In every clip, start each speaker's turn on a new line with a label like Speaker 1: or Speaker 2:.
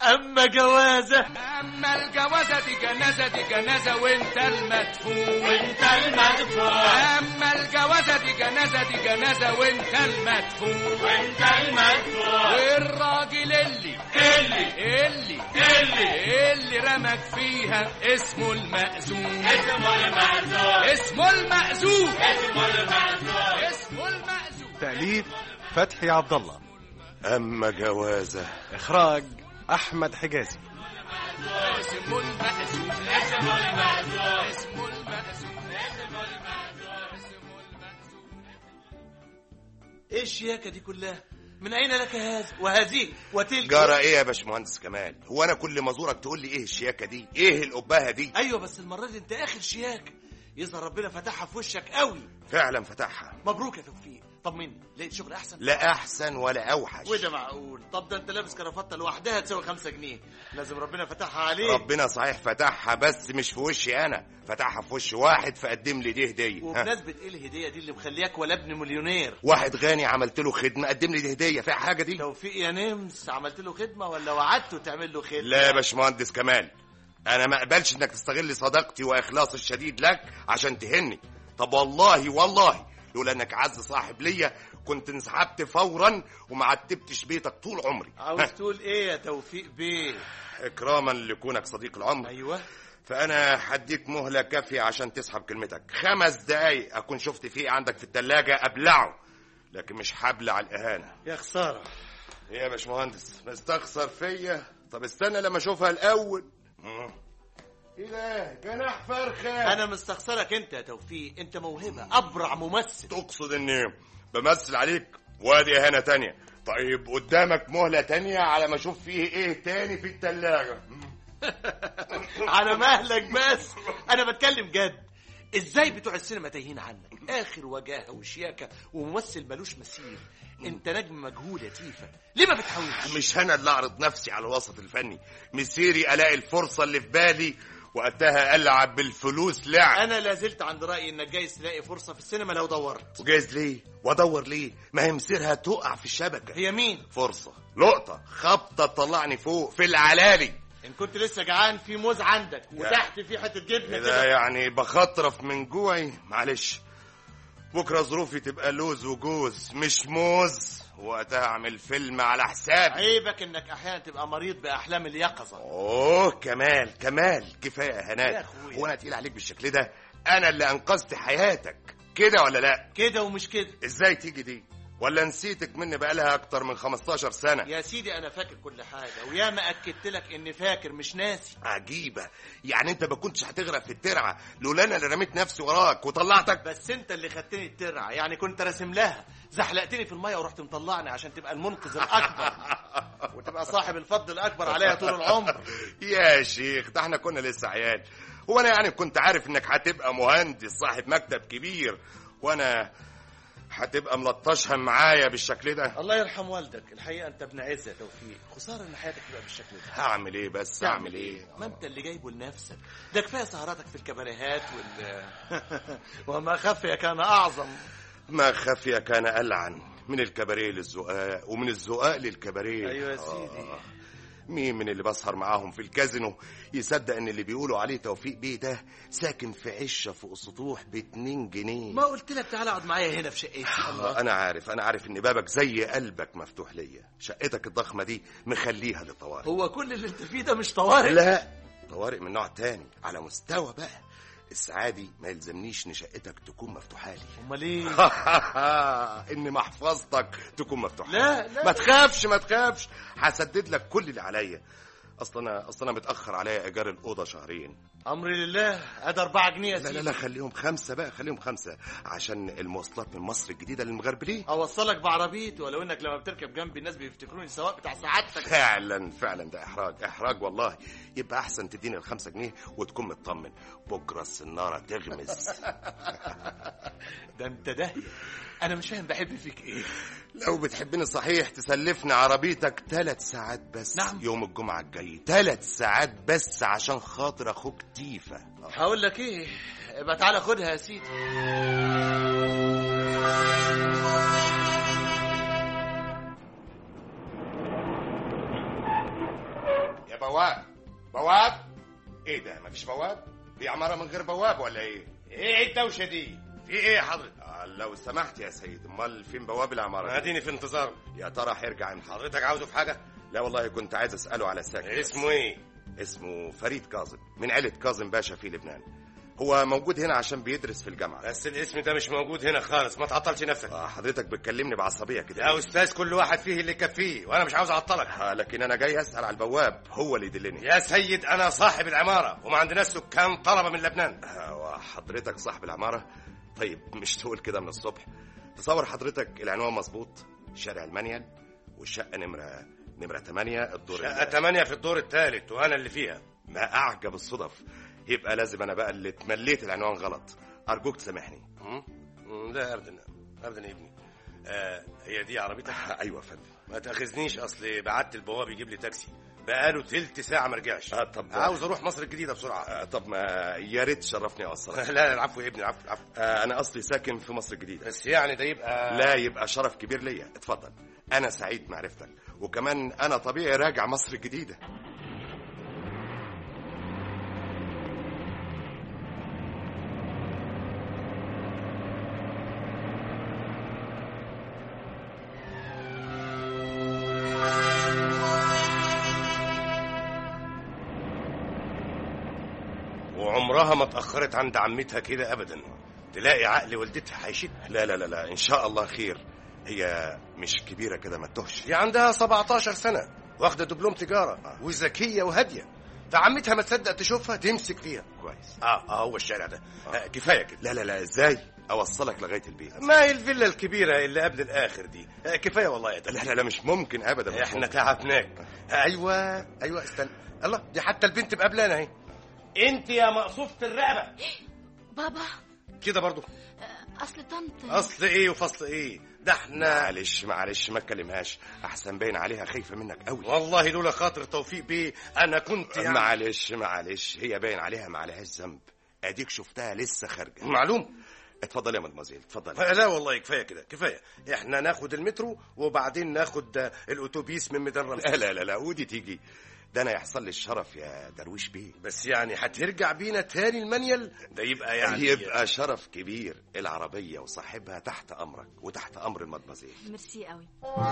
Speaker 1: اما جوازه
Speaker 2: اما الجوازه دي جنازه دي جنازه وانت المدفون
Speaker 1: وانت المدفوع
Speaker 2: اما الجوازه دي جنازه دي جنازه وانت المدفون
Speaker 1: وانت المدفوع
Speaker 2: والراجل اللي
Speaker 1: اللي
Speaker 2: اللي
Speaker 1: اللي
Speaker 2: اللي رمك فيها اسمه المأذون
Speaker 1: اسمه المأذون
Speaker 2: اسمه المأذون
Speaker 1: اسمه المأذون
Speaker 2: اسمه المأذون
Speaker 3: تأليف فتحي عبد الله
Speaker 4: أما جوازة
Speaker 3: إخراج أحمد حجازي
Speaker 2: اسمه المأذون
Speaker 1: اسمه المأذون
Speaker 2: اسمه المأذون
Speaker 1: ايه الشياكه دي كلها من اين لك هذا وهذه وتلك
Speaker 4: جرى ايه يا باشمهندس كمال هو انا كل ما ازورك تقول لي ايه الشياكه دي ايه القبهه دي
Speaker 1: ايوه بس المره دي انت اخر شياكه يظهر ربنا فتحها في وشك قوي
Speaker 4: فعلا فتحها
Speaker 1: مبروك يا توفيق طمني لقيت شغل احسن
Speaker 4: لا احسن ولا اوحش
Speaker 1: وده معقول طب ده انت لابس كرافته لوحدها تساوي خمسة جنيه لازم ربنا فتحها عليك
Speaker 4: ربنا صحيح فتحها بس مش في وشي انا فتحها في وش واحد فقدم لي دي هديه ها.
Speaker 1: وبمناسبة ايه الهدية دي اللي مخلياك ولا ابن مليونير
Speaker 4: واحد غني عملت له خدمه قدم لي دي هديه فيها حاجه دي
Speaker 1: توفيق يا نمس عملت له خدمة ولا وعدته تعمل له خدمة
Speaker 4: لا يا باشمهندس كمال انا ما اقبلش انك تستغل صداقتي واخلاصي الشديد لك عشان تهني طب والله والله لولا انك عز صاحب ليا كنت انسحبت فورا وما عتبتش بيتك طول عمري
Speaker 1: عاوز تقول ايه يا توفيق بيه
Speaker 4: اكراما لكونك صديق العمر
Speaker 1: ايوه
Speaker 4: فانا هديك مهله كافيه عشان تسحب كلمتك خمس دقايق اكون شفت فيه عندك في التلاجة ابلعه لكن مش هبلع الاهانه
Speaker 1: يا خسارة
Speaker 4: ايه يا باشمهندس مستخسر فيا طب استنى لما اشوفها الاول مم. ايه ده جناح فرخه
Speaker 1: انا مستخسرك انت يا توفيق انت موهبة ابرع ممثل
Speaker 4: تقصد اني بمثل عليك وادي اهانه تانية طيب قدامك مهله تانية على ما اشوف فيه ايه تاني في التلاجة
Speaker 1: على مهلك بس انا بتكلم جد ازاي بتوع السينما تايهين عنك اخر وجاهه وشياكه وممثل ملوش مثيل انت نجم مجهول يا تيفا ليه ما بتحاولش
Speaker 4: مش انا اللي اعرض نفسي على الوسط الفني مسيري الاقي الفرصه اللي في بالي وقتها العب بالفلوس لعب
Speaker 1: انا لازلت عند رايي انك جايز تلاقي فرصه في السينما لو دورت
Speaker 4: وجايز ليه وادور ليه ما هي مسيرها تقع في الشبكه
Speaker 1: هي مين
Speaker 4: فرصه لقطه خبطه تطلعني فوق في العلالي
Speaker 1: ان كنت لسه جعان في موز عندك وتحت في حته جبنه
Speaker 4: كده
Speaker 1: كده
Speaker 4: يعني بخطرف من جوعي معلش بكره ظروفي تبقى لوز وجوز مش موز وقتها اعمل فيلم على حسابي
Speaker 1: عيبك انك احيانا تبقى مريض باحلام اليقظه
Speaker 4: اوه كمال كمال كفايه
Speaker 1: يا
Speaker 4: هنات
Speaker 1: أخويا.
Speaker 4: هو انا تقيل عليك بالشكل ده انا اللي انقذت حياتك كده ولا لا
Speaker 1: كده ومش كده
Speaker 4: ازاي تيجي دي ولا نسيتك مني بقالها اكتر من 15 سنه
Speaker 1: يا سيدي انا فاكر كل حاجه ويا ما اكدت لك اني فاكر مش ناسي
Speaker 4: عجيبه يعني انت ما كنتش هتغرق في الترعه لولا انا اللي رميت نفسي وراك وطلعتك
Speaker 1: بس انت اللي خدتني الترعه يعني كنت راسم لها زحلقتني في الميه ورحت مطلعني عشان تبقى المنقذ الاكبر وتبقى صاحب الفضل الاكبر عليها طول العمر
Speaker 4: يا شيخ ده احنا كنا لسه عيال هو انا يعني كنت عارف انك هتبقى مهندس صاحب مكتب كبير وانا هتبقى ملطشها معايا بالشكل ده
Speaker 1: الله يرحم والدك الحقيقه انت ابن عز يا توفيق خساره ان حياتك تبقى بالشكل ده
Speaker 4: هعمل ايه بس اعمل ايه
Speaker 1: ما انت اللي جايبه لنفسك ده كفايه سهراتك في الكباريهات وال وما خفي كان اعظم
Speaker 4: ما خفي كان ألعن من الكباريه للزقاق ومن الزقاق للكباريه
Speaker 1: أيوة يا سيدي.
Speaker 4: آه. مين من اللي بسهر معاهم في الكازينو يصدق ان اللي بيقولوا عليه توفيق بيه ده ساكن في عشه فوق السطوح باتنين جنيه
Speaker 1: ما قلت لك تعالى اقعد معايا هنا في شقتي
Speaker 4: آه، انا عارف انا عارف ان بابك زي قلبك مفتوح ليا شقتك الضخمه دي مخليها للطوارئ
Speaker 1: هو كل اللي انت فيه ده مش طوارئ
Speaker 4: لا طوارئ من نوع تاني على مستوى بقى السعادي ما يلزمنيش ان شقتك تكون مفتوحه لي
Speaker 1: امال ايه
Speaker 4: ان محفظتك تكون مفتوحه
Speaker 1: لا، لا.
Speaker 4: ما تخافش ما تخافش هسدد لك كل اللي عليا اصل انا اصل انا متاخر عليا ايجار الاوضه شهرين
Speaker 1: امري لله ادي 4 جنيه يا
Speaker 4: لا لا
Speaker 1: سيدي
Speaker 4: لا خليهم خمسه بقى خليهم خمسه عشان المواصلات من مصر الجديده للمغربلين
Speaker 1: اوصلك بعربيتي ولو انك لما بتركب جنبي الناس بيفتكروني السواق بتاع سعادتك
Speaker 4: فعلا فعلا ده احراج احراج والله يبقى احسن تديني الخمسة جنيه وتكون مطمن بكره السناره تغمز
Speaker 1: ده انت داهيه انا مش فاهم بحب فيك ايه
Speaker 4: لو بتحبني صحيح تسلفني عربيتك ثلاث ساعات بس
Speaker 1: نعم.
Speaker 4: يوم الجمعة الجاي ثلاث ساعات بس عشان خاطر أخوك تيفا
Speaker 1: هقول لك ايه يبقى تعالى خدها يا سيدي
Speaker 4: يا بواب بواب ايه ده مفيش بواب دي عماره من غير بواب ولا ايه
Speaker 5: ايه الدوشه دي في ايه يا حضرتك
Speaker 4: آه لو سمحت يا سيد امال فين بواب العماره دي؟
Speaker 5: اديني في انتظار
Speaker 4: يا ترى هيرجع امتى
Speaker 5: حضرتك عاوزه في حاجه
Speaker 4: لا والله كنت عايز اساله على ساكن
Speaker 5: اسمه ايه
Speaker 4: اسمه فريد كاظم من عيله كاظم باشا في لبنان هو موجود هنا عشان بيدرس في الجامعه
Speaker 5: بس الاسم ده مش موجود هنا خالص ما تعطلش نفسك
Speaker 4: آه حضرتك بتكلمني بعصبيه كده
Speaker 5: يا استاذ كل واحد فيه اللي يكفيه وانا مش عاوز اعطلك
Speaker 4: آه لكن انا جاي اسال على البواب هو اللي يدلني
Speaker 5: يا سيد انا صاحب العماره وما عندناش سكان طلبه من لبنان
Speaker 4: آه وحضرتك صاحب العماره طيب مش تقول كده من الصبح تصور حضرتك العنوان مظبوط شارع المنيل والشقه نمره نمره 8 الدور
Speaker 5: شقه
Speaker 4: ال-
Speaker 5: 8 في الدور الثالث وانا اللي فيها
Speaker 4: ما اعجب الصدف يبقى لازم انا بقى اللي اتمليت العنوان غلط ارجوك تسامحني
Speaker 5: م? م، لا ابدا ابدا يا ابني آه هي دي عربيتك
Speaker 4: ايوه يا فندم
Speaker 5: ما تاخذنيش اصل بعت البواب يجيب لي تاكسي بقاله تلت ساعه ما رجعش
Speaker 4: آه، طب-
Speaker 5: عاوز اروح مصر الجديده بسرعه
Speaker 4: آه طب ما يا ريت تشرفني اوصلك
Speaker 5: لا لا العفو يا ابني العفو العفو
Speaker 4: آه انا اصلي ساكن في مصر الجديده
Speaker 5: بس يعني ده يبقى
Speaker 4: لا يبقى شرف كبير ليا اتفضل انا سعيد معرفتك وكمان انا طبيعي راجع مصر الجديده
Speaker 5: وعمرها ما اتاخرت عند عمتها كده ابدا تلاقي عقل والدتها هيشد
Speaker 4: لا لا لا لا ان شاء الله خير هي مش كبيره كده ما تهش
Speaker 5: دي عندها 17 سنه واخده دبلوم تجاره وذكيه وهاديه فعمتها ما تصدق تشوفها تمسك فيها
Speaker 4: كويس
Speaker 5: اه اه هو الشارع ده آه كفايه كده
Speaker 4: لا لا لا ازاي اوصلك لغايه البيت
Speaker 5: ما هي الفيلا الكبيره اللي قبل الاخر دي آه كفايه والله يا
Speaker 4: لا
Speaker 5: ده
Speaker 4: لا لا مش ممكن ابدا مش
Speaker 5: احنا
Speaker 4: ممكن.
Speaker 5: تعبناك ايوه ايوه استنى الله دي حتى البنت مقابلانا اهي انت يا مقصوفه الرقبه
Speaker 6: بابا
Speaker 5: كده برضو
Speaker 6: اصل طنط
Speaker 5: اصل ايه وفصل ايه ده احنا
Speaker 4: معلش معلش ما تكلمهاش احسن باين عليها خايفه منك قوي
Speaker 5: والله لولا خاطر توفيق بيه انا كنت يعني
Speaker 4: معلش معلش هي باين عليها ما عليهاش ذنب اديك شفتها لسه خارجه
Speaker 5: معلوم
Speaker 4: اتفضل يا مدمزيل اتفضل
Speaker 5: لا والله كفايه كده كفايه احنا ناخد المترو وبعدين ناخد آه، الاتوبيس من ميدان رمسيس
Speaker 4: لا لا لا لا ودي تيجي ده انا يحصل لي الشرف يا درويش بيه
Speaker 5: بس يعني هترجع بينا تاني المنيل ده يبقى يعني
Speaker 4: يبقى شرف كبير العربية وصاحبها تحت أمرك وتحت أمر المدمزيل
Speaker 6: ميرسي قوي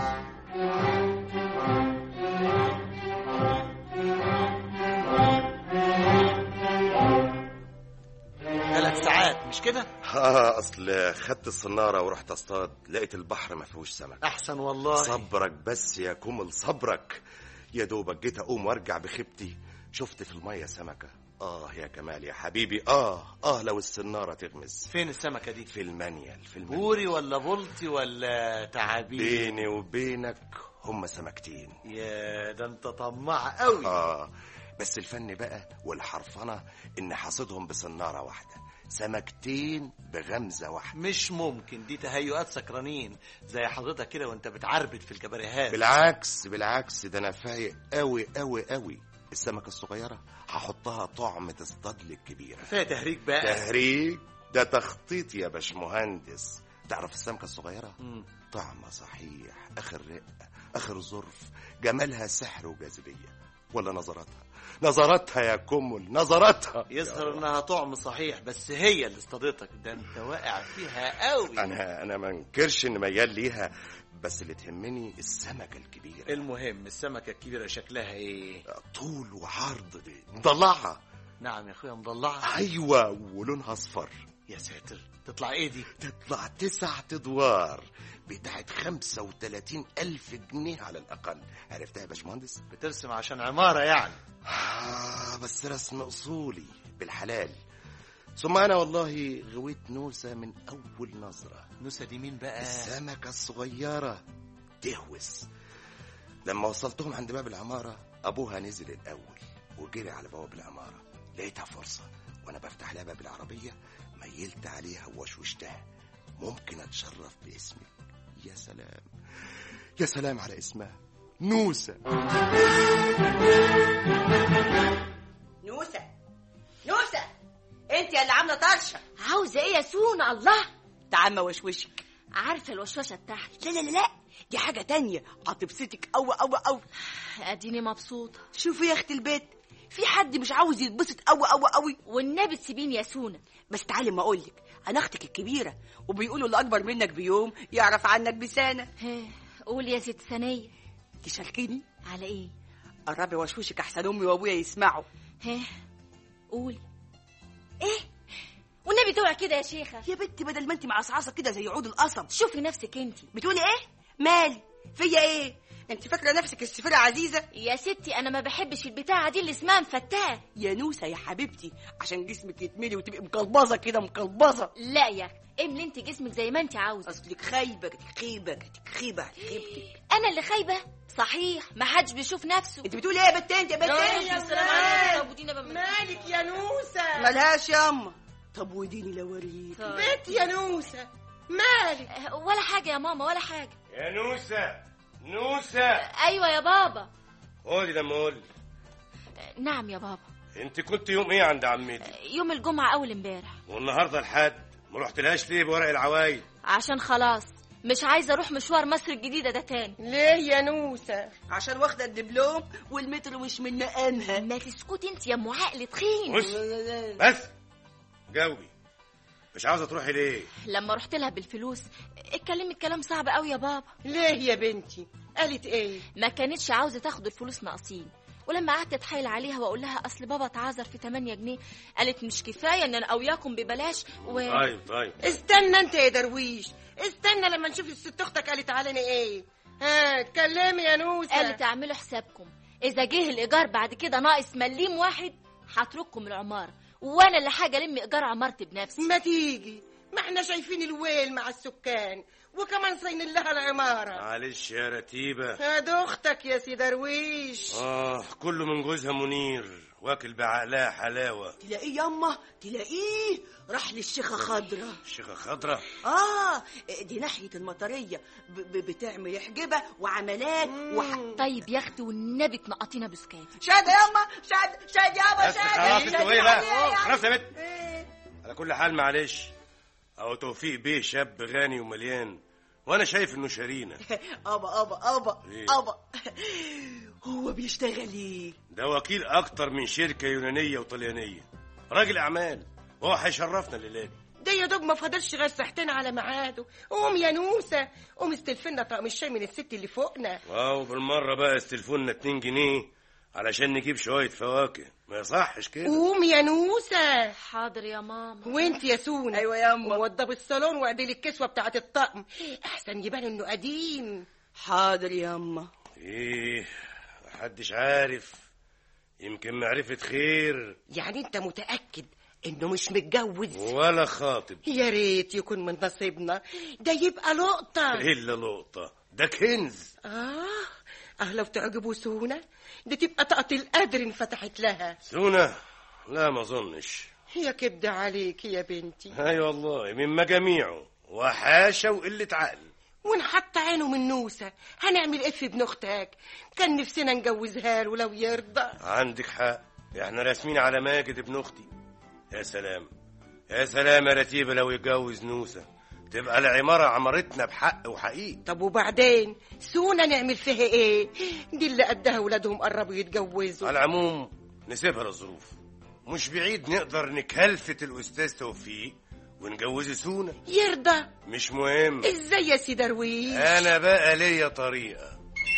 Speaker 1: ثلاث ساعات مش كده
Speaker 4: آه أصل خدت الصنارة ورحت أصطاد لقيت البحر ما فيهوش سمك
Speaker 1: احسن والله
Speaker 4: صبرك بس يا كمل صبرك يا دوبك جيت أقوم وأرجع بخيبتي شفت في المية سمكة آه يا كمال يا حبيبي آه آه لو السنارة تغمز
Speaker 1: فين السمكه دي
Speaker 4: في المنيل في المنيل
Speaker 1: بوري ولا بلطي ولا تعابين
Speaker 4: بيني وبينك هم سمكتين
Speaker 1: يا ده انت طماع قوي
Speaker 4: آه بس الفن بقى والحرفنة إن حاصدهم بصنارة واحدة سمكتين بغمزة واحدة
Speaker 1: مش ممكن دي تهيؤات سكرانين زي حضرتك كده وانت بتعربد في الكباريهات
Speaker 4: بالعكس بالعكس ده أنا فايق أوي أوي أوي السمكة الصغيرة هحطها طعم تصطاد لي الكبيرة
Speaker 1: كفايه تهريج بقى
Speaker 4: تهريج ده تخطيط يا باشمهندس تعرف السمكة الصغيرة
Speaker 1: مم.
Speaker 4: طعمة صحيح آخر رقة آخر ظرف جمالها سحر وجاذبية ولا نظراتها نظراتها يا كمل نظراتها
Speaker 1: يظهر انها طعم صحيح بس هي اللي اصطادتك ده انت واقع فيها قوي
Speaker 4: انا انا ما انكرش ان ميال ليها بس اللي تهمني السمكه الكبيره
Speaker 1: المهم السمكه الكبيره شكلها ايه
Speaker 4: طول وعرض دي مضلعه
Speaker 1: نعم يا اخويا مضلعه
Speaker 4: ايوه ولونها اصفر
Speaker 1: يا ساتر تطلع ايه دي
Speaker 4: تطلع تسع ادوار بتاعت 35 ألف جنيه على الأقل عرفتها يا باشمهندس؟
Speaker 1: بترسم عشان عماره يعني
Speaker 4: آه بس رسم أصولي بالحلال ثم أنا والله غويت نوسة من أول نظرة
Speaker 1: نوسة دي مين بقى
Speaker 4: السمكة الصغيرة تهوس لما وصلتهم عند باب العمارة أبوها نزل الأول وجري على بواب العمارة لقيتها فرصة وأنا بفتح لها باب العربية ميلت عليها ووشوشتها ممكن أتشرف باسمك يا سلام يا سلام على اسمها نوسة
Speaker 7: نوسة نوسة انت اللي عامله طرشه
Speaker 6: عاوزه ايه يا سونا الله
Speaker 7: تعال ما وشوشك
Speaker 6: عارفه الوشوشه بتاعتي
Speaker 7: لا لا لا لا دي حاجه تانية هتبسطك قوي قوي قوي
Speaker 6: اديني مبسوطه
Speaker 7: شوفي يا اختي البيت في حد مش عاوز يتبسط قوي قوي قوي
Speaker 6: والنبي تسيبيني يا سونا
Speaker 7: بس تعالي ما اقولك انا اختك الكبيره وبيقولوا اللي اكبر منك بيوم يعرف عنك بسنه
Speaker 6: هيه، قول يا ست ثانيه
Speaker 7: تشاركيني
Speaker 6: على ايه
Speaker 7: قربي وشوشك احسن امي وابويا يسمعوا
Speaker 6: هيه قولي ايه والنبي توعي كده يا شيخه
Speaker 7: يا بنتي بدل ما انت معصعصه كده زي عود القصب
Speaker 6: شوفي نفسك انت
Speaker 7: بتقولي ايه مالي فيا ايه انت فاكره نفسك السفيره عزيزه
Speaker 6: يا ستي انا ما بحبش البتاعه دي اللي اسمها مفتاه
Speaker 7: يا نوسه يا حبيبتي عشان جسمك يتملي وتبقي مقلبظه كده مقلبظه
Speaker 6: لا يا أخي، املي انت جسمك زي ما انت عاوزه
Speaker 7: اصلك خايبه خيبه خيبه خيبتك
Speaker 6: انا اللي خايبه صحيح ما حدش بيشوف نفسه
Speaker 7: انت بتقولي ايه يا بنت انت يا بنت
Speaker 6: يا
Speaker 7: انت
Speaker 6: سلام عليك يا أبو دينا بمن-
Speaker 8: مالك يا نوسة
Speaker 7: ملهاش ياما طب وديني لو وريك
Speaker 6: طيب.
Speaker 8: بيت يا نوسة مالك
Speaker 6: أه، ولا حاجه يا ماما ولا حاجه
Speaker 5: يا نوسة نوسة
Speaker 6: ايوه يا بابا
Speaker 5: قولي لما اقول
Speaker 6: أه، نعم يا بابا
Speaker 5: انت كنت يوم ايه عند عمتي
Speaker 6: يوم الجمعه اول امبارح
Speaker 5: والنهارده الحد ما رحتلهاش ليه بورق العوايد
Speaker 6: عشان خلاص مش عايزه اروح مشوار مصر الجديده ده تاني
Speaker 8: ليه يا نوسة
Speaker 7: عشان واخده الدبلوم والمتر مش من نقامها
Speaker 6: ما تسكتي انت يا ام عقل تخين
Speaker 5: بص بس جاوبي مش عاوزه تروحي ليه
Speaker 6: لما رحت لها بالفلوس اتكلمت كلام صعب قوي يا بابا
Speaker 8: ليه يا بنتي قالت ايه
Speaker 6: ما كانتش عاوزه تاخد الفلوس ناقصين ولما قعدت اتحايل عليها واقول لها اصل بابا اتعذر في 8 جنيه قالت مش كفايه ان انا قوياكم ببلاش و
Speaker 5: طيب طيب
Speaker 8: استنى انت يا درويش استنى لما نشوف الست اختك قالت علينا ايه ها اتكلمي يا نوسة
Speaker 6: قالت اعملوا حسابكم اذا جه الايجار بعد كده ناقص مليم واحد هترككم العماره وانا اللي حاجه الم ايجار عمارتي بنفسي
Speaker 8: ما تيجي ما احنا شايفين الويل مع السكان وكمان صاينين لها العمارة
Speaker 5: معلش يا رتيبه
Speaker 8: هاد اختك يا سي درويش
Speaker 5: اه كله من جوزها منير واكل بعقلها حلاوه
Speaker 7: تلاقيه ياما تلاقيه راح للشيخه خضرة
Speaker 5: الشيخه خضره
Speaker 7: اه دي ناحيه المطريه ب- ب- بتعمل حجبه وعملات وح...
Speaker 6: طيب يا اختي والنبي تنقطينا بسكاتي
Speaker 7: شاد ياما شاد شاد يابا
Speaker 5: بس
Speaker 7: شاد
Speaker 5: خلاص
Speaker 7: شاد
Speaker 5: انتوا ايه
Speaker 7: يا
Speaker 5: بقى
Speaker 7: علي.
Speaker 5: خلاص يا بنت على كل حال معلش او توفيق بيه شاب غني ومليان وانا شايف انه شارينا
Speaker 7: ابا ابا ابا
Speaker 5: إيه؟
Speaker 7: ابا هو بيشتغل ايه
Speaker 5: ده وكيل اكتر من شركه يونانيه وطليانيه راجل اعمال وهو هيشرفنا الليله دي
Speaker 8: ده يا دوب ما فضلش غير ساعتين على ميعاده قوم يا نوسة قوم استلفنا طقم الشاي من الست اللي فوقنا
Speaker 5: واو بالمره بقى استلفونا 2 جنيه علشان نجيب شويه فواكه ما يصحش كده
Speaker 8: قوم يا نوسة
Speaker 6: حاضر يا ماما
Speaker 8: وانت يا سونا
Speaker 7: ايوه ياما
Speaker 8: وضب الصالون واعدلي الكسوة بتاعت الطقم احسن يبان انه قديم
Speaker 7: حاضر ياما
Speaker 5: ايه محدش عارف يمكن معرفه خير
Speaker 8: يعني انت متأكد انه مش متجوز
Speaker 5: ولا خاطب
Speaker 8: يا ريت يكون من نصيبنا ده يبقى لقطة
Speaker 5: الا لقطه ده كنز
Speaker 8: اه اه لو تعجبوا سونا دي تبقى طاقة القدر انفتحت لها
Speaker 5: سونا لا ما اظنش
Speaker 8: يا كبد عليك يا بنتي
Speaker 5: اي والله من مجاميعه وحاشا وقله عقل
Speaker 8: ونحط عينه من نوسة هنعمل ايه في ابن اختك كان نفسنا نجوزها له لو يرضى
Speaker 5: عندك حق احنا راسمين على ماجد ابن اختي يا سلام يا سلام يا رتيبه لو يتجوز نوسه تبقى العماره عمارتنا بحق وحقيقي
Speaker 8: طب وبعدين سونا نعمل فيها ايه دي اللي قدها ولادهم قربوا يتجوزوا
Speaker 5: على العموم نسيبها للظروف مش بعيد نقدر نكلفت الاستاذ توفيق ونجوز سونا
Speaker 8: يرضى
Speaker 5: مش مهم
Speaker 8: ازاي يا سي درويش
Speaker 5: انا بقى ليا طريقه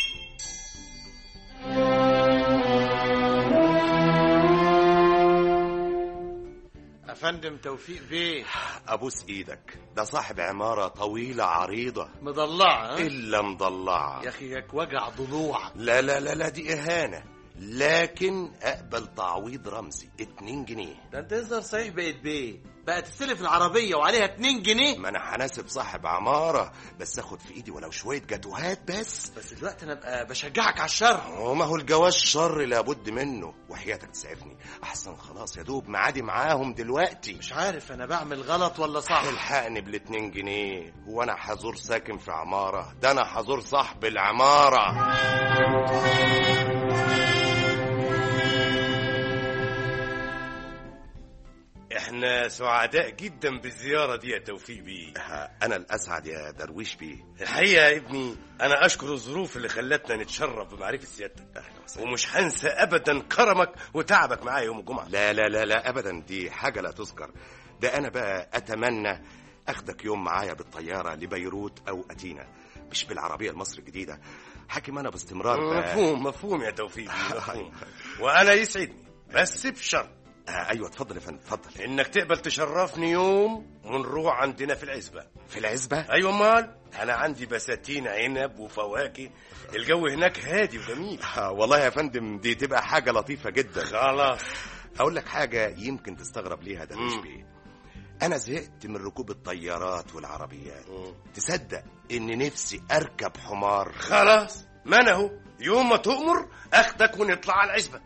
Speaker 1: افندم توفيق بيه
Speaker 4: ابوس ايدك ده صاحب عماره طويله عريضه
Speaker 1: مضلعه ها؟
Speaker 4: الا مضلعه
Speaker 1: يا اخي ياك وجع ضلوعك
Speaker 4: لا لا لا لا دي اهانه لكن اقبل تعويض رمزي 2 جنيه
Speaker 1: ده انت يظهر صحيح بقت بيه بقى تستلف العربيه وعليها 2 جنيه
Speaker 4: ما انا هناسب صاحب عماره بس اخد في ايدي ولو شويه جاتوهات بس
Speaker 1: بس دلوقتي انا بقى بشجعك على الشر
Speaker 4: وما هو الجواز شر لابد منه وحياتك تسعفني احسن خلاص يا دوب معادي معاهم دلوقتي
Speaker 1: مش عارف انا بعمل غلط ولا صح
Speaker 4: الحقني بالاتنين جنيه هو انا حزور ساكن في عماره ده انا حزور صاحب العماره
Speaker 5: احنا احنا سعداء جدا بالزيارة دي يا توفيق بيه
Speaker 4: آه، انا الاسعد يا درويش بيه
Speaker 5: الحقيقة يا ابني أنا أشكر الظروف اللي خلتنا نتشرف بمعرفة سيادتك
Speaker 4: أهلا وسهلا.
Speaker 5: ومش هنسى أبدا كرمك وتعبك معايا يوم الجمعة
Speaker 4: لا لا لا لا ابدا دي حاجه لا تذكر ده انا بقى اتمنى اخدك يوم معايا بالطياره لبيروت او اتينا مش بالعربيه المصري الجديده حاكم انا باستمرار بقى
Speaker 5: مفهوم مفهوم يا توفيق بيه، مفهوم وأنا يسعدني بس بشرط
Speaker 4: آه ايوه اتفضل يا فندم اتفضل
Speaker 5: إنك تقبل تشرفني يوم ونروح عندنا في العزبة
Speaker 4: في العزبه
Speaker 5: أيوة مال أنا عندي بساتين عنب وفواكه الجو هناك هادي وجميل
Speaker 4: آه والله يا فندم دي تبقى حاجه لطيفه جدا
Speaker 5: خلاص
Speaker 4: اقول لك حاجه يمكن تستغرب ليها ده مش
Speaker 5: مم.
Speaker 4: بيه انا زهقت من ركوب الطيارات والعربيات تصدق ان نفسي اركب حمار
Speaker 5: خلاص ما أنا أهو يوم ما تؤمر أخدك ونطلع على العزبة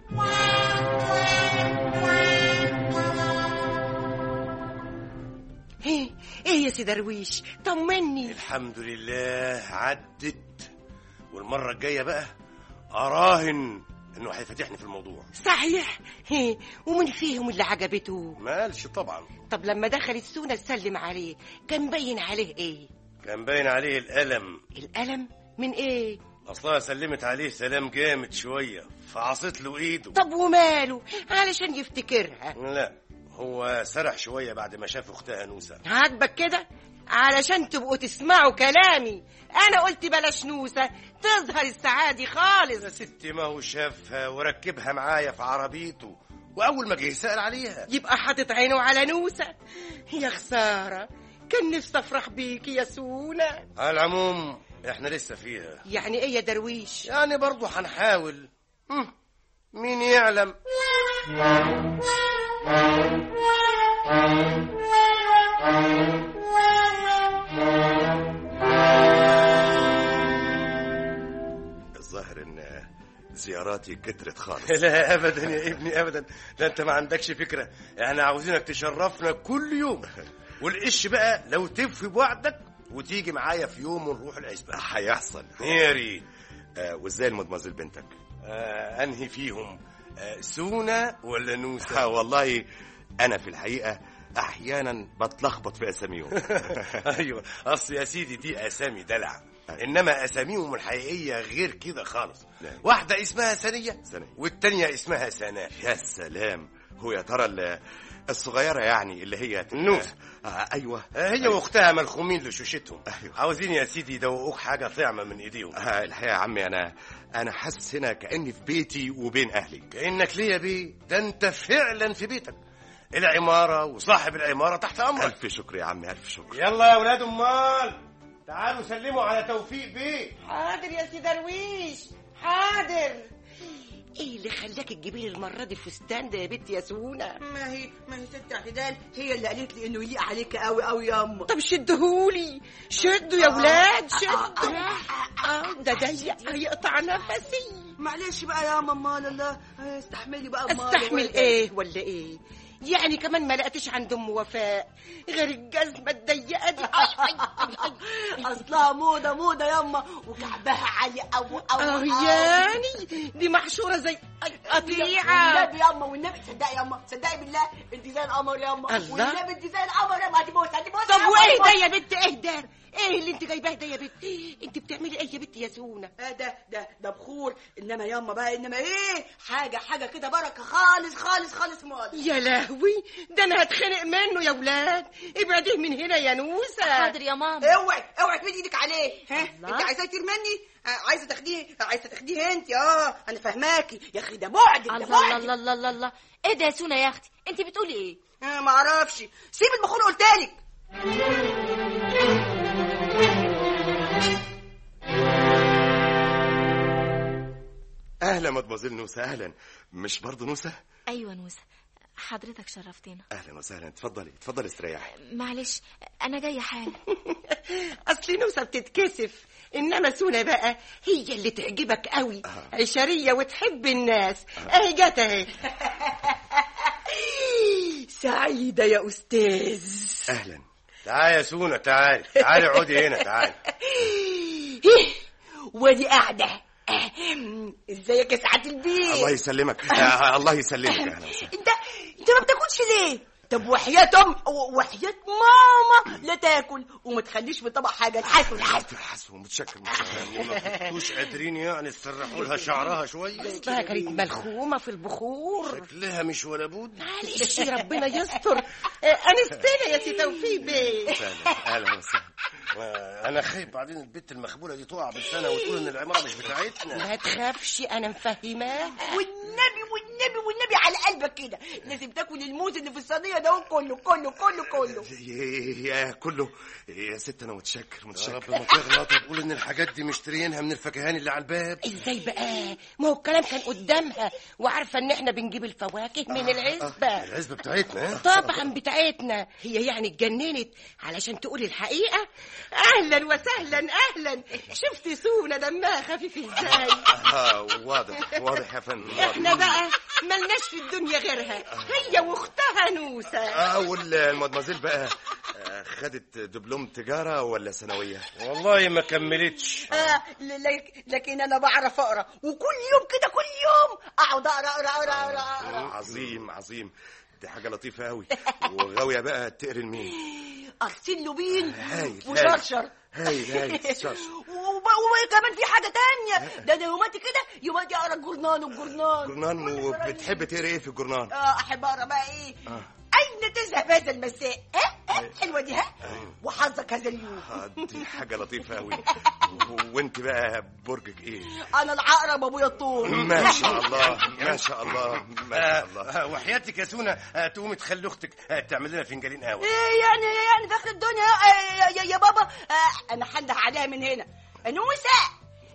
Speaker 8: ايه ايه يا سي درويش طمني
Speaker 5: الحمد لله عدت والمرة الجاية بقى أراهن إنه هيفتحني في الموضوع
Speaker 8: صحيح ايه ومن فيهم اللي عجبته
Speaker 5: ما قالش طبعا
Speaker 8: طب لما دخل السونة تسلم عليه كان باين عليه ايه
Speaker 5: كان باين عليه الألم
Speaker 8: الألم من ايه
Speaker 5: أصلها سلمت عليه سلام جامد شوية فعصت له إيده
Speaker 8: طب وماله علشان يفتكرها
Speaker 5: لا هو سرح شوية بعد ما شاف أختها نوسة
Speaker 8: عاجبك كده علشان تبقوا تسمعوا كلامي انا قلت بلاش نوسة تظهر السعادة خالص
Speaker 5: يا ستي ما هو شافها وركبها معايا في عربيته وأول ما جه سأل عليها
Speaker 8: يبقى حاطط عينه على نوسة يا خسارة كان نفسي افرح بيكي يا سونا
Speaker 5: على العموم إحنا لسه فيها
Speaker 8: يعني ايه يا درويش
Speaker 5: يعني برضو هنحاول هم، مين يعلم
Speaker 4: الظاهر ان زياراتي كترت خالص
Speaker 5: لا ابدا يا ابني ابدا ده انت ما عندكش فكره احنا عاوزينك تشرفنا كل يوم والقش بقى لو تفي بوعدك وتيجي معايا في يوم ونروح العزبه
Speaker 4: هيحصل
Speaker 5: يا ريت
Speaker 4: آه وازاي المدمزل بنتك
Speaker 5: آه انهي فيهم آه سونا ولا
Speaker 4: آه
Speaker 5: نوسه
Speaker 4: والله انا في الحقيقه احيانا بتلخبط في اساميهم
Speaker 5: ايوه اصل يا سيدي دي اسامي دلع انما اساميهم الحقيقيه غير كده خالص
Speaker 4: نعم.
Speaker 5: واحده اسمها سنيه
Speaker 4: سنية.
Speaker 5: والتانيه اسمها سناء
Speaker 4: يا سلام هو يا ترى ال- الصغيره يعني اللي هي تبقى-
Speaker 5: نوسة.
Speaker 4: آه ايوه
Speaker 5: آه، هي واختها ملخومين لشوشتهم
Speaker 4: أيوة.
Speaker 5: عاوزين يا سيدي يدوقوك حاجه طعمه من ايديهم
Speaker 4: آه الحقيقه يا عمي انا انا حاسس هنا كاني في بيتي وبين اهلي
Speaker 5: كانك ليا بيه ده انت فعلا في بيتك العماره وصاحب العماره تحت امرك
Speaker 4: الف شكر يا عمي الف شكر
Speaker 5: يلا يا ولاد امال تعالوا سلموا على توفيق بيه
Speaker 8: حاضر يا سي درويش حاضر ايه اللي خلاك تجيبي لي المره دي الفستان ده يا بنت يا سونا
Speaker 7: ما هي ما هي ست اعتدال هي اللي قالت لي انه يليق عليك قوي قوي يا اما
Speaker 8: طب شدهولي شدوا يا ولاد شدوا آه، ده ضيق هيقطع نفسي
Speaker 7: معلش بقى يا اما امال الله استحملي بقى امال
Speaker 8: استحمل ايه ولا ايه يعني كمان ما لقيتش عند ام وفاء غير الجزمه الضيقه دي أي أي أي أي.
Speaker 7: اصلها موضه موضه ياما وكعبها عالي قوي قوي
Speaker 8: اه يعني دي محشوره زي أي قطيعه
Speaker 7: والنبي ياما والنبي صدقي ياما صدقي بالله انت زي القمر ياما
Speaker 8: الله.
Speaker 7: والنبي انت زي القمر ياما هتبوس هتبوس
Speaker 8: طب وايه ده يا بنت ايه ده ايه اللي انت جايباه ده يا بنت انت بتعملي ايه يا بنت يا سونا
Speaker 7: آه ده ده ده بخور انما ياما بقى انما ايه حاجه حاجه كده بركه خالص خالص خالص مال
Speaker 8: يا لهوي ده انا هتخنق منه يا ولاد ابعديه من هنا يا نوسه
Speaker 6: حاضر يا ماما
Speaker 7: اوعي اوعي تمدي ايدك عليه ها
Speaker 6: الله.
Speaker 7: انت عايزاه يطير مني آه، عايزه تاخديه عايزه تاخديه انت اه انا فاهماكي يا اخي ده بعد ده
Speaker 6: الله
Speaker 7: بعد
Speaker 6: الله الله الله الله ايه ده يا سونا يا اختي انت بتقولي ايه
Speaker 7: آه ما اعرفش سيب المخون قلتلك
Speaker 4: اهلا مدموزيل نوسه اهلا مش برضه نوسه
Speaker 6: ايوه نوسه حضرتك شرفتنا
Speaker 4: اهلا وسهلا اتفضلي اتفضلي استريحي
Speaker 6: معلش انا جايه حالا
Speaker 8: اصل نوسه بتتكسف انما سونا بقى هي اللي تعجبك قوي عشريه وتحب الناس اهي جت اهي سعيده يا استاذ
Speaker 4: اهلا
Speaker 5: تعالي يا سونا تعالي تعالي اقعدي هنا تعالي
Speaker 7: ودي قاعده ازيك يا سعاده البيت
Speaker 4: الله يسلمك آه الله يسلمك اهلا وسهلا
Speaker 7: انت انت ما بتاكلش ليه طب وحياة ام وحياة ماما لا تاكل وما تخليش في طبق حاجه الحسن الحسن
Speaker 4: حسن متشكر متشكر
Speaker 5: ما كنتوش قادرين يعني تسرحوا لها شعرها شويه
Speaker 8: اصلها كانت ملخومه في البخور
Speaker 5: شكلها مش ولا بد
Speaker 8: معلش ربنا يستر آه، انستنا يا سي توفيق بيه
Speaker 5: اهلا اهلا وسهلا انا خايف بعدين البت المخبوله دي تقع بالسنه وتقول ان العماره مش بتاعتنا
Speaker 8: ما تخافش انا مفهماه
Speaker 7: والنبي والنبي والنبي على قلبك كده لازم تاكل الموز اللي في الصينيه ده كله كله كله كله
Speaker 4: يا يا كله يا ست انا متشكر
Speaker 5: يا
Speaker 4: متشكر
Speaker 5: رب ما تغلط وتقول ان الحاجات دي مشتريينها من الفكهاني اللي على الباب
Speaker 8: ازاي بقى ما هو الكلام كان قدامها وعارفه ان احنا بنجيب الفواكه من العزبه
Speaker 5: العزبه بتاعتنا ها؟
Speaker 8: طبعا بتاعتنا هي يعني اتجننت علشان تقول الحقيقه اهلا وسهلا اهلا شفت سونا دمها خفيف ازاي
Speaker 4: اه واضح واضح يا فندم واضح.
Speaker 8: احنا بقى ملناش في الدنيا غيرها هي واختها نوسه
Speaker 4: اه والمدمزيل بقى آه، خدت دبلوم تجارة ولا ثانوية؟
Speaker 5: والله ما كملتش
Speaker 7: آه ل- لك- لكن انا بعرف اقرا وكل يوم كده كل يوم اقعد اقرا اقرا اقرا اقرا أقرأ.
Speaker 4: عظيم عظيم دي حاجة لطيفة أوي وغاوية بقى تقري لمين؟
Speaker 7: ارسل له بين
Speaker 4: هايل
Speaker 7: وشرشر
Speaker 4: هايل هايل شرشر
Speaker 7: وب- وكمان في حاجه تانية ده انا يوماتي كده يوماتي اقرا الجورنان والجورنان
Speaker 4: جرنان وبتحب تقري ايه في الجرنان؟
Speaker 7: اه احب اقرا بقى ايه اين تذهب هذا المساء ها ها حلوه دي ها وحظك هذا اليوم
Speaker 4: آه، دي حاجة لطيفة أوي وانت بقى برجك ايه؟
Speaker 7: انا العقرب ابويا الطول
Speaker 4: ما شاء الله ما شاء الله ما شاء الله
Speaker 5: آه، وحياتك يا سونا آه، تقومي تخلي اختك آه، تعمل لنا فنجانين قهوه
Speaker 7: ايه يعني يعني في اخر الدنيا آه، يا, يا, يا بابا آه انا حنده عليها من هنا انوسه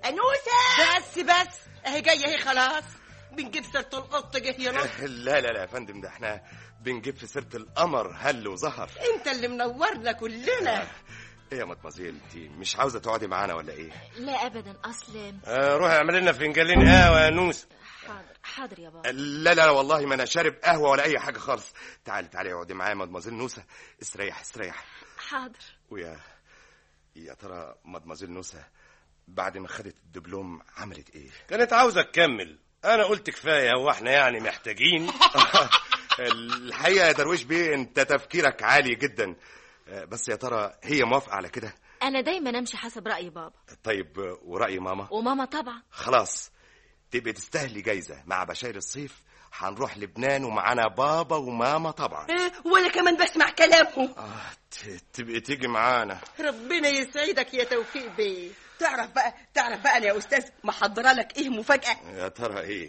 Speaker 7: انوسه
Speaker 8: بس بس اهي جايه اهي خلاص بنجيب سيره القط جه ينط
Speaker 4: لا لا لا يا فندم ده احنا بنجيب في سيرة القمر هل وظهر
Speaker 8: انت اللي منورنا كلنا
Speaker 4: ايه يا مدمزيل انت مش عاوزة تقعدي معانا ولا ايه؟
Speaker 6: لا ابدا اصل
Speaker 5: آه، روحي اعمل لنا فنجانين قهوه يا نوس
Speaker 6: حاضر حاضر يا بابا
Speaker 4: لا لا والله ما انا شارب قهوة ولا أي حاجة خالص تعالي تعالي اقعدي معايا يا مدمزيل نوسة استريح استريح
Speaker 6: حاضر
Speaker 4: ويا يا ترى مدمزيل نوسة بعد ما خدت الدبلوم عملت ايه؟
Speaker 5: كانت عاوزه تكمل انا قلت كفايه هو احنا يعني محتاجين
Speaker 4: الحقيقة يا درويش بيه انت تفكيرك عالي جدا آه، بس يا ترى هي موافقة على كده؟
Speaker 6: انا دايما امشي حسب راي بابا
Speaker 4: طيب آه، ورأي ماما؟
Speaker 6: وماما طبعا
Speaker 4: خلاص تبقي تستاهلي جايزة مع بشاير الصيف هنروح لبنان ومعانا بابا وماما طبعا
Speaker 7: إيه، وانا كمان بسمع كلامهم
Speaker 4: آه ت- تبقي تيجي معانا
Speaker 8: ربنا يسعدك يا توفيق بيه
Speaker 7: تعرف بقى تعرف بقى أنا يا استاذ محضره لك ايه مفاجاه
Speaker 4: يا ترى ايه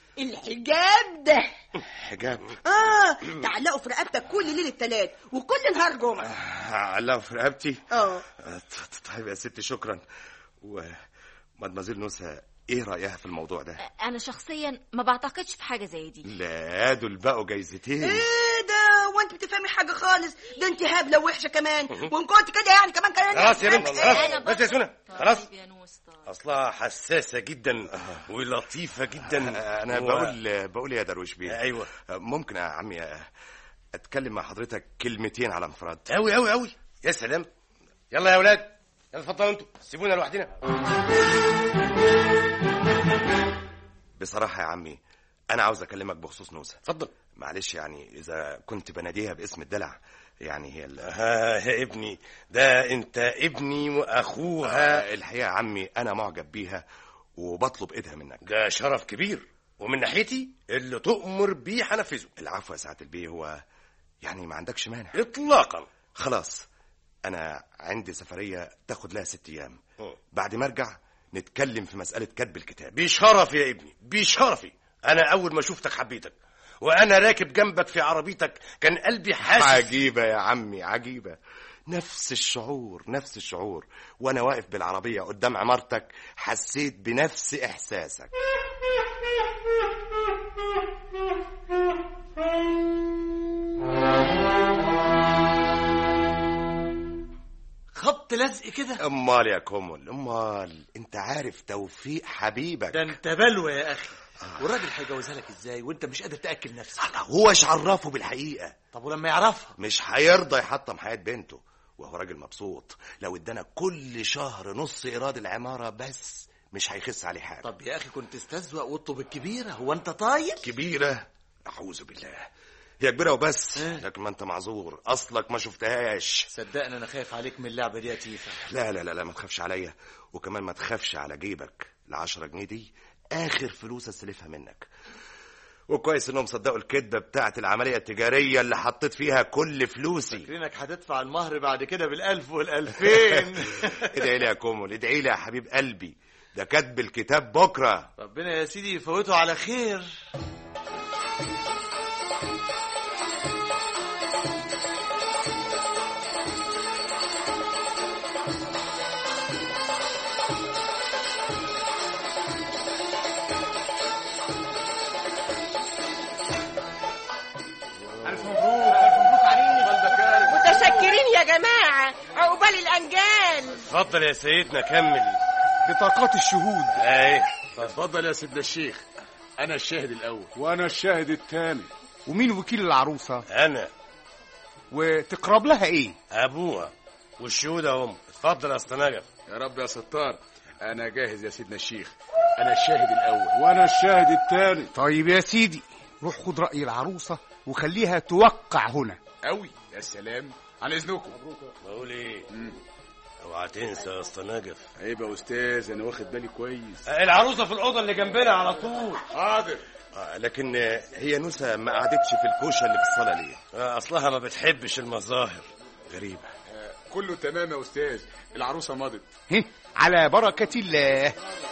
Speaker 7: الحجاب ده
Speaker 4: حجاب
Speaker 7: اه تعلقه في رقبتك كل ليله تلات وكل نهار جمعه
Speaker 4: علقه في رقبتي
Speaker 7: اه
Speaker 4: آه، ط- طيب يا ستي شكرا ومدمزيل نوسة ايه رأيها في الموضوع ده
Speaker 6: انا شخصيا ما بعتقدش في حاجه زي دي
Speaker 4: لا دول بقوا جايزتين
Speaker 7: ايه ده وانت بتفهمي حاجه خالص ده انت هبله وحشه كمان وان كنت كده يعني كمان كمان
Speaker 5: خلاص يا بنت
Speaker 6: أنا
Speaker 5: خلاص
Speaker 6: برضه-
Speaker 5: بس يا سونا خلاص
Speaker 6: طيب يا نوس طيب.
Speaker 5: اصلها حساسه جدا ولطيفه جدا
Speaker 4: انا
Speaker 5: و-
Speaker 4: بقول بقول يا درويش بيه
Speaker 5: ايوه
Speaker 4: ممكن يا عمي اتكلم مع حضرتك كلمتين على انفراد
Speaker 5: قوي قوي قوي يا سلام يلا يا اولاد يلا اتفضلوا انتوا سيبونا لوحدنا
Speaker 4: بصراحة يا عمي أنا عاوز أكلمك بخصوص نوسة
Speaker 5: اتفضل
Speaker 4: معلش يعني إذا كنت بناديها باسم الدلع يعني هي ال-
Speaker 5: ها يا ابني ده انت ابني واخوها
Speaker 4: آه، الحقيقة يا عمي أنا معجب بيها وبطلب إيدها منك
Speaker 5: ده شرف كبير ومن ناحيتي اللي تؤمر بيه هنفذه
Speaker 4: العفو يا سعادة البيه هو يعني ما عندكش مانع
Speaker 5: اطلاقا
Speaker 4: خلاص أنا عندي سفرية تاخد لها ست أيام
Speaker 5: أوه.
Speaker 4: بعد ما أرجع نتكلم في مسألة كتب الكتاب
Speaker 5: بشرفي يا ابني بشرفي انا اول ما شفتك حبيتك وانا راكب جنبك في عربيتك كان قلبي حاسس
Speaker 4: عجيبة يا عمي عجيبة نفس الشعور نفس الشعور وانا واقف بالعربية قدام عمارتك حسيت بنفس احساسك
Speaker 1: خبط لزق كده
Speaker 4: امال يا كومل امال انت عارف توفيق حبيبك
Speaker 1: ده انت بلوى يا اخي والراجل هيجوزها لك ازاي وانت مش قادر تاكل نفسك
Speaker 4: هو ايش عرفه بالحقيقة
Speaker 1: طب ولما يعرفها
Speaker 4: مش هيرضى يحطم حياة بنته وهو راجل مبسوط لو ادانا كل شهر نص ايراد العمارة بس مش هيخس عليه حاجة
Speaker 1: طب يا اخي كنت استزوق واطلب الكبيره هو انت طاير
Speaker 4: كبيرة أعوذ بالله هي كبيره وبس لكن ما انت معذور اصلك ما شفتهاش
Speaker 1: صدقني انا خايف عليك من اللعبه دي يا تيفا
Speaker 4: لا لا لا لا ما تخافش عليا وكمان ما تخافش على جيبك العشرة جنيه دي اخر فلوس استلفها منك وكويس انهم صدقوا الكذبه بتاعت العمليه التجاريه اللي حطيت فيها كل فلوسي
Speaker 1: فاكرينك هتدفع المهر بعد كده بالالف والالفين
Speaker 4: ادعي لي يا كومول ادعي لي يا حبيب قلبي ده كاتب الكتاب بكره
Speaker 1: ربنا يا سيدي يفوته على خير
Speaker 8: متشكرين يا جماعة عقبال الأنجال
Speaker 5: اتفضل يا سيدنا كمل
Speaker 2: بطاقات الشهود
Speaker 5: ايه
Speaker 2: اتفضل يا سيدنا الشيخ انا الشاهد الاول وانا الشاهد الثاني ومين وكيل العروسه
Speaker 5: انا
Speaker 2: وتقرب لها ايه
Speaker 5: ابوها والشهود اهم اتفضل يا اسطى نجف
Speaker 2: يا رب يا ستار انا جاهز يا سيدنا الشيخ انا الشاهد الاول وانا الشاهد الثاني طيب يا سيدي روح خد راي العروسه وخليها توقع هنا قوي يا سلام عن اذنكم
Speaker 5: بقول ايه اوعى تنسى يا اسطى نجف
Speaker 2: عيب يا استاذ انا واخد بالي كويس
Speaker 5: العروسه في الاوضه اللي جنبنا على طول
Speaker 2: حاضر
Speaker 4: آه، لكن آه، هي نوسة ما قعدتش في الكوشه اللي في الصاله ليه
Speaker 5: آه، اصلها ما بتحبش المظاهر
Speaker 4: غريبه
Speaker 2: كله تمام يا استاذ العروسه مضت على بركه الله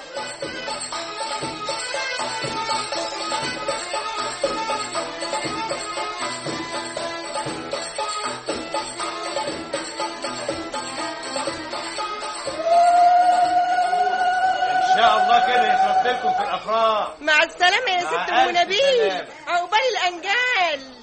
Speaker 5: ان شاء الله كده يترد لكم في الافراح
Speaker 8: مع السلامة يا ست
Speaker 5: مع
Speaker 8: أم
Speaker 5: ألف
Speaker 8: نبيل
Speaker 5: سلامة.
Speaker 8: عقبال الأنجال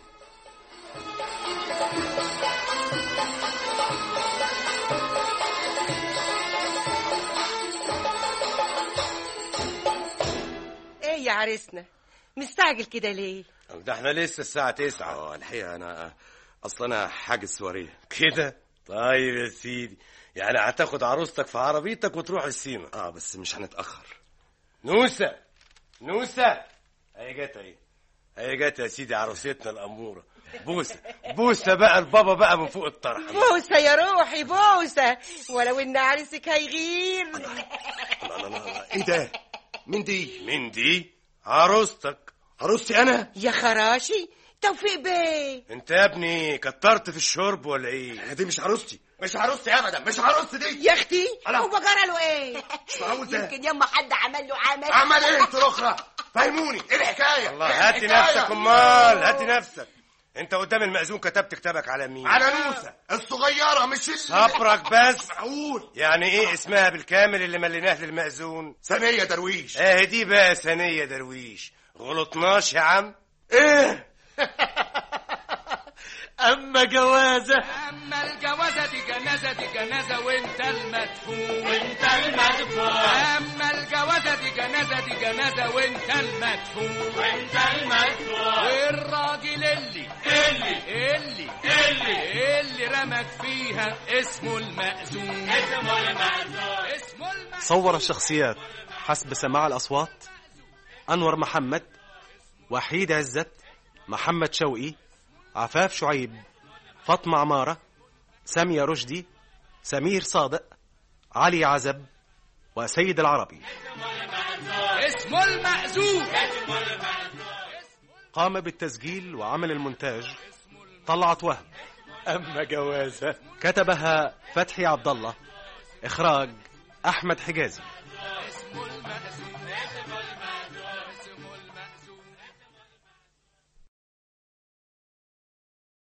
Speaker 8: ايه يا عريسنا مستعجل كده ليه
Speaker 5: ده احنا لسه الساعه 9
Speaker 4: اه الحقيقه انا اصلا انا حاجز سواريه
Speaker 5: كده طيب يا سيدي يعني هتاخد عروستك في عربيتك وتروح السيما
Speaker 4: اه بس مش هنتاخر
Speaker 5: نوسة نوسة هي جت اهي هي جت يا سيدي عروستنا الأمورة بوسة بوسة بقى البابا بقى من فوق الطرح
Speaker 8: بوسة يا روحي بوسة ولو ان عريسك هيغير
Speaker 4: لا لا لا ايه ده مين دي
Speaker 5: مين دي عروستك
Speaker 4: عروستي انا
Speaker 8: يا خراشي توفيق بيه
Speaker 5: انت يا ابني كترت في الشرب ولا ايه
Speaker 4: دي مش عروستي مش عروستي ابدا مش عروستي دي
Speaker 8: يا اختي
Speaker 4: ألا.
Speaker 8: هو جرى له ايه
Speaker 4: معقول ده
Speaker 7: يمكن يما حد عمل له عمل
Speaker 4: عمل ايه انت الاخرى فهموني ايه الحكايه
Speaker 5: الله
Speaker 4: إيه
Speaker 5: هاتي
Speaker 4: الحكاية؟
Speaker 5: نفسك امال هاتي نفسك انت قدام المأذون كتبت كتابك على مين
Speaker 4: على نوسه الصغيره مش اللي
Speaker 5: صبرك بس
Speaker 4: معقول
Speaker 5: يعني ايه اسمها بالكامل اللي مليناه للمأذون
Speaker 4: ثانيه درويش
Speaker 5: اه دي بقى ثانية درويش غلطناش يا عم
Speaker 4: ايه
Speaker 1: اما جوازه
Speaker 2: اما الجوازه دي جنازه دي جنازه وانت المدفون وانت المدفون اما الجوازه دي جنازه دي جنازه وانت المدفون وانت المدفون والراجل اللي اللي اللي اللي اللي رمك فيها اسمه المأذون اسمه المأذون اسمه المأذون
Speaker 3: صور الشخصيات حسب سماع الأصوات أنور محمد وحيد عزت محمد شوقي عفاف شعيب فاطمة عمارة سامية رشدي سمير صادق علي عزب وسيد العربي
Speaker 2: اسمه المأذون
Speaker 3: قام بالتسجيل وعمل المونتاج طلعت وهب
Speaker 1: اما جوازه
Speaker 3: كتبها فتحي عبد الله إخراج أحمد حجازي
Speaker 2: اسمه المأذون